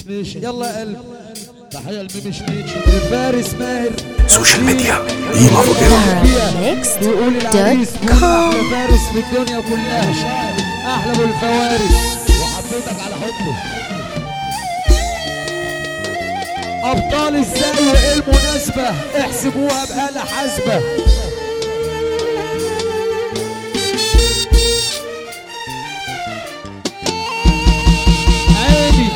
سنيشن يلا يا قلب تحية لميمي شنيتشن الفارس ماهر سوشيال ميديا قيمة فوقيها يقول العريس كل احلى فارس في الدنيا كلها احلى ابو الفوارس وحطيتك على حبه ابطال ازاي وايه المناسبة احسبوها بآلة حاسبة عيني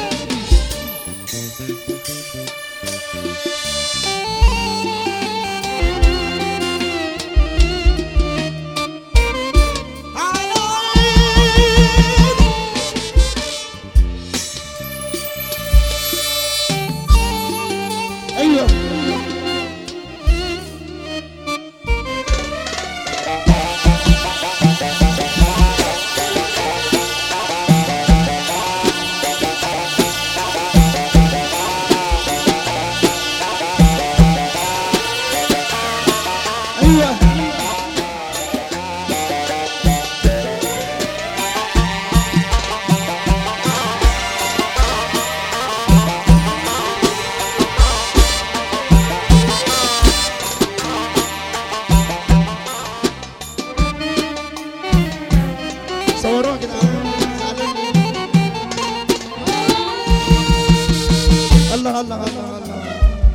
ايوه ايوه صوروها كده الله الله الله الله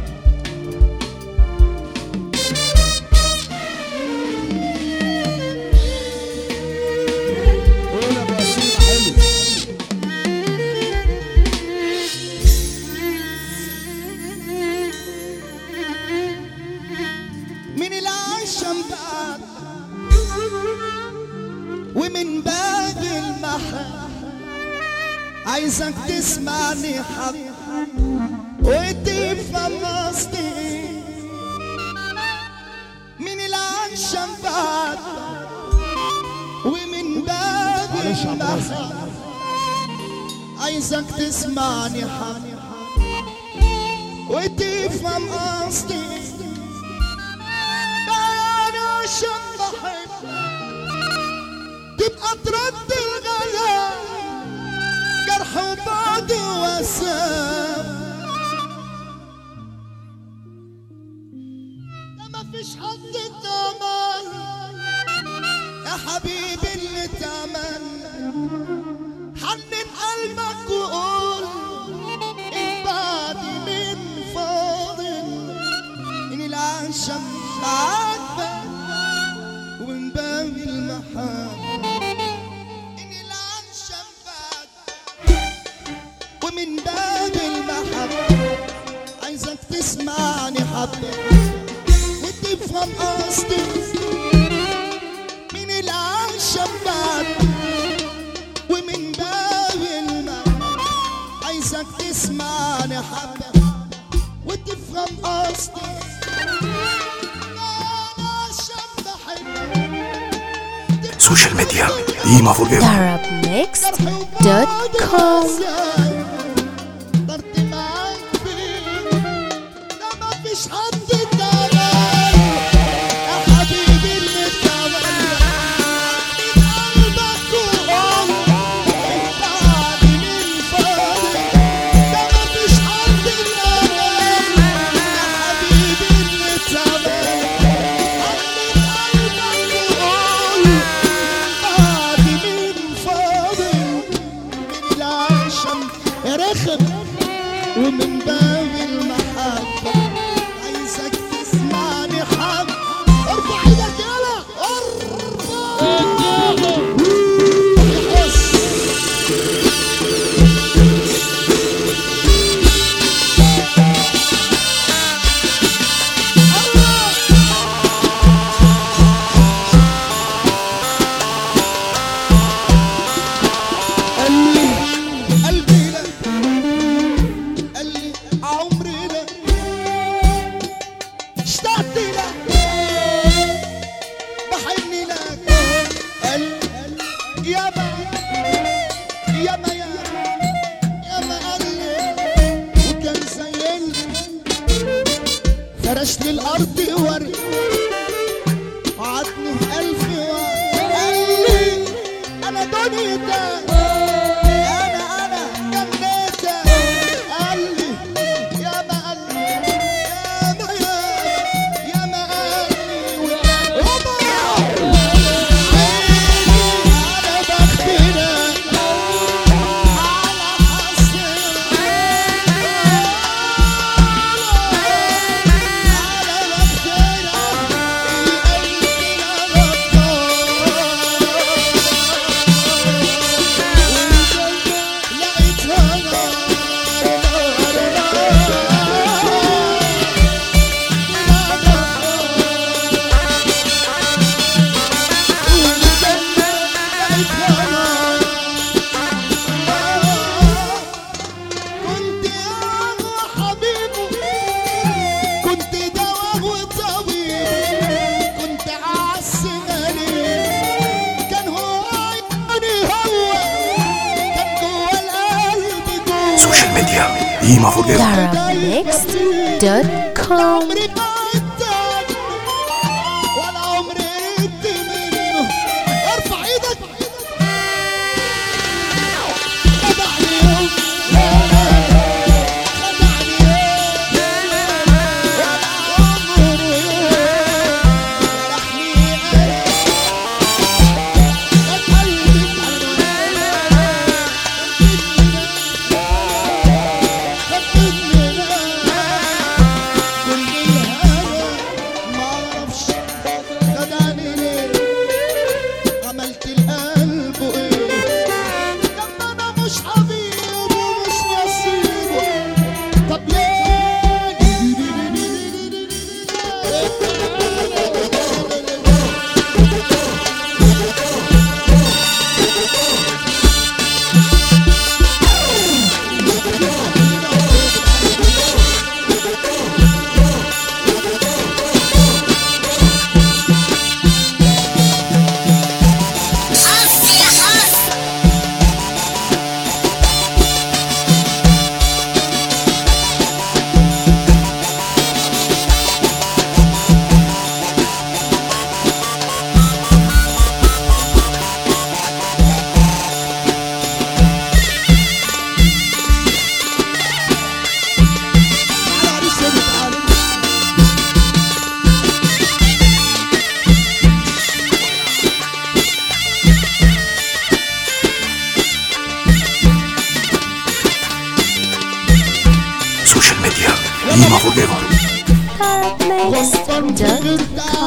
قول يا ابو ياسين حلو من العشم بعد ومن باب المحل عايزك تسمعني حق وتفهم قصدي من العشم بعد ومن باب معلش يا عم المحل عايزك تسمعني حق وتفهم قصدي انا عشان بحب تبقى ترد الغلا جرح وبعد وسام ده مفيش حد اتأمل يا حبيبي اللي اتأمل حنن قلبك وقول البعد من فاضل من العشم عاتبة ومن باب المحبة إن العشم بعد ومن باب المحبة عايزك تسمعني حبة وتفهم قصدي من العشم بعد ومن باب المحبة عايزك تسمعني حبة وتفهم قصدي أنا عشان بحبك سوشيال ميديا قيمة فوقيها arabmixed.com قدرت معاك فين ده مفيش حد اتدلع يا حبيبي اللي اتدلع من قلبك وقول بعد من فاضل ده مفيش حد اتدلع يا حبيبي اللي اتدلع من قلبك وقول بعد من فاضل من العشم رخم ومن باب المحبة عايزك تسمعني حب ارفع ايدك يلا ارفع يحس قال لي قلبي لك قال لي عمري لك اشتقت لك بحن لك قال لي يابا يابا يا يابا قال لي وكان زين فرش لي الارض ورد وعدني في الف ورد قال لي انا دنيتك انا انا جنيتك قال إيما فورجيفر Darabnext.com عمري بعدتك ولا عمري قربت منه ارفع ايدك خدعني يوم خدعني يوم ولا عمره يوم جرحني قلبي كان قلبي كل الهوى ما اعرفش خدعني ليه عملت القلب ايه لما انا مش حبيبه ومش نصيبه طب تعالى عريس يا تعالى سوشيال ميديا إيما فورجيفر غصبا Darabnext.com غيرت